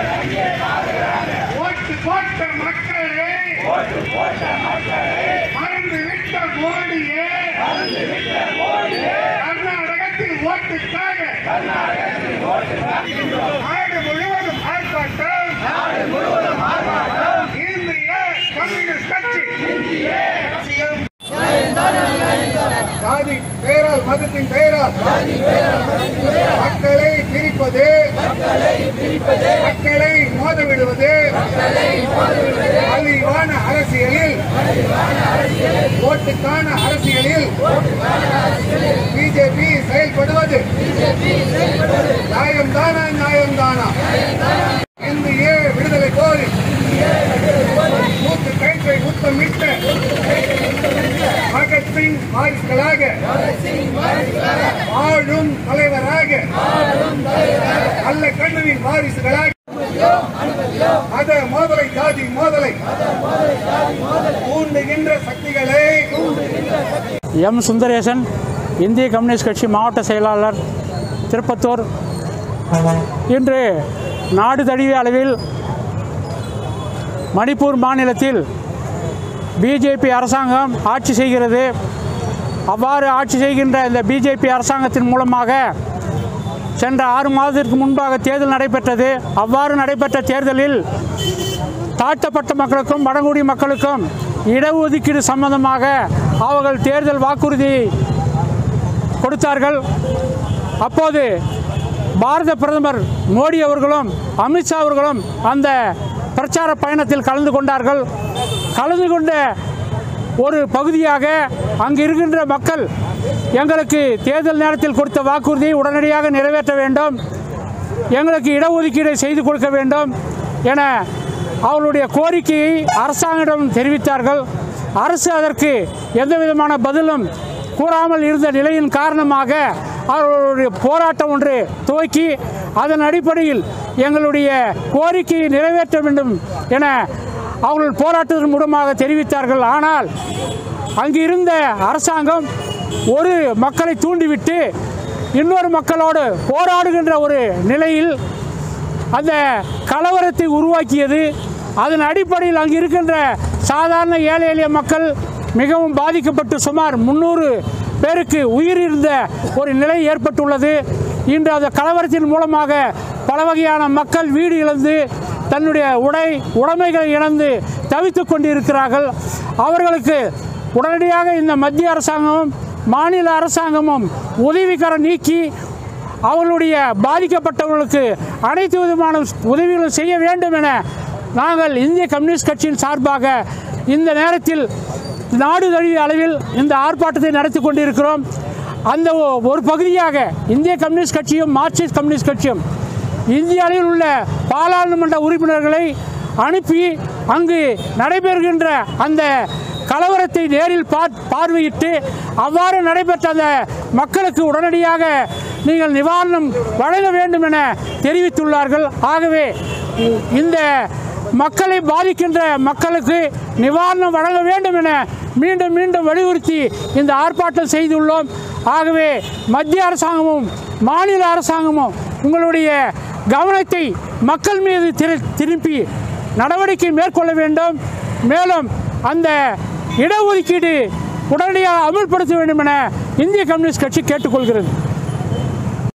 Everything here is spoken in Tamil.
ஓட்டு போட்ட மக்களே மறந்து விட்ட மோடியே கர்நாடகத்தில் ஓட்டுக்காக நாடு முழுவதும் ஆர்ப்பாட்டம் இந்திய கம்யூனிஸ்ட் கட்சி ஜாதி பெயரால் மதத்தின் பெயரால் மக்களை பிரிப்பது மக்களை மோத விடுவது அழிவான அரசியலில் ஓட்டுக்கான அரசியலில் பிஜேபி செயல்படுவது நியாயம்தானா நியாயம்தானா இந்திய விடுதலை கோரி மூக்கு கயிற்றை முத்தமிட்ட பகத்சிங் வாரிசுகளாக ஆளும் தலைவராக அல்ல கண்ணுவின் வாரிசுகளாக அத மோதலை ஜாதி மோதலை தூண்டுகின்ற சக்திகளை எம் சுந்தரேசன் இந்திய கம்யூனிஸ்ட் கட்சி மாவட்ட செயலாளர் திருப்பத்தூர் இன்று நாடு தழுவிய அளவில் மணிப்பூர் மாநிலத்தில் பிஜேபி அரசாங்கம் ஆட்சி செய்கிறது அவ்வாறு ஆட்சி செய்கின்ற இந்த பிஜேபி அரசாங்கத்தின் மூலமாக சென்ற ஆறு மாதத்திற்கு முன்பாக தேர்தல் நடைபெற்றது அவ்வாறு நடைபெற்ற தேர்தலில் தாழ்த்தப்பட்ட மக்களுக்கும் வடங்குடி மக்களுக்கும் இடஒதுக்கீடு சம்பந்தமாக அவர்கள் தேர்தல் வாக்குறுதி கொடுத்தார்கள் அப்போது பாரத பிரதமர் மோடி அவர்களும் அமித்ஷா அவர்களும் அந்த பிரச்சார பயணத்தில் கலந்து கொண்டார்கள் கலந்து கொண்ட ஒரு பகுதியாக அங்கு இருக்கின்ற மக்கள் எங்களுக்கு தேர்தல் நேரத்தில் கொடுத்த வாக்குறுதியை உடனடியாக நிறைவேற்ற வேண்டும் எங்களுக்கு இடஒதுக்கீடு செய்து கொடுக்க வேண்டும் என அவர்களுடைய கோரிக்கையை அரசாங்கிடம் தெரிவித்தார்கள் அரசு அதற்கு எந்த விதமான பதிலும் கூறாமல் இருந்த நிலையின் காரணமாக அவர்களுடைய போராட்டம் ஒன்று துவக்கி அதன் அடிப்படையில் எங்களுடைய கோரிக்கையை நிறைவேற்ற வேண்டும் என அவர்கள் போராட்டத்தின் மூலமாக தெரிவித்தார்கள் ஆனால் அங்கு இருந்த அரசாங்கம் ஒரு மக்களை தூண்டிவிட்டு இன்னொரு மக்களோடு போராடுகின்ற ஒரு நிலையில் அந்த கலவரத்தை உருவாக்கியது அதன் அடிப்படையில் அங்கு இருக்கின்ற சாதாரண ஏழை எளிய மக்கள் மிகவும் பாதிக்கப்பட்டு சுமார் முந்நூறு பேருக்கு உயிரிழந்த ஒரு நிலை ஏற்பட்டுள்ளது இன்று அந்த கலவரத்தின் மூலமாக பல வகையான மக்கள் வீடு இழந்து தன்னுடைய உடை உடைமைகளை இழந்து தவித்துக் கொண்டிருக்கிறார்கள் அவர்களுக்கு உடனடியாக இந்த மத்திய அரசாங்கமும் மாநில அரசாங்கமும் உதவிக்கரம் நீக்கி அவர்களுடைய பாதிக்கப்பட்டவர்களுக்கு அனைத்து விதமான உதவிகளும் செய்ய வேண்டும் என நாங்கள் இந்திய கம்யூனிஸ்ட் கட்சியின் சார்பாக இந்த நேரத்தில் நாடு தழுவிய அளவில் இந்த ஆர்ப்பாட்டத்தை நடத்தி கொண்டிருக்கிறோம் அந்த ஒ- ஒரு பகுதியாக இந்திய கம்யூனிஸ்ட் கட்சியும் மார்க்சிஸ்ட் கம்யூனிஸ்ட் கட்சியும் இந்திய அளவில் உள்ள பாராளுமன்ற உறுப்பினர்களை அனுப்பி அங்கு நடைபெறுகின்ற அந்த கலவரத்தை நேரில் பார் பார்வையிட்டு அவ்வாறு நடைபெற்ற அந்த மக்களுக்கு உடனடியாக நீங்கள் நிவாரணம் வழங்க வேண்டும் என தெரிவித்துள்ளார்கள் ஆகவே இ- இந்த மக்களை பாதிக்கின்ற மக்களுக்கு நிவாரணம் வழங்க வேண்டும் என மீண்டும் மீண்டும் வலியுறுத்தி இந்த ஆர்ப்பாட்டம் செய்துள்ளோம் ஆகவே மத்திய அரசாங்கமும் மாநில அரசாங்கமும் உங்களுடைய கவனத்தை மக்கள் மீது திரு திருப்பி நடவடிக்கை மேற்கொள்ள வேண்டும் மேலும் அந்த இடஒதுக்கீடு உடனடியாக அமல்படுத்த வேண்டும் என இந்திய கம்யூனிஸ்ட் கட்சி கேட்டுக்கொள்கிறது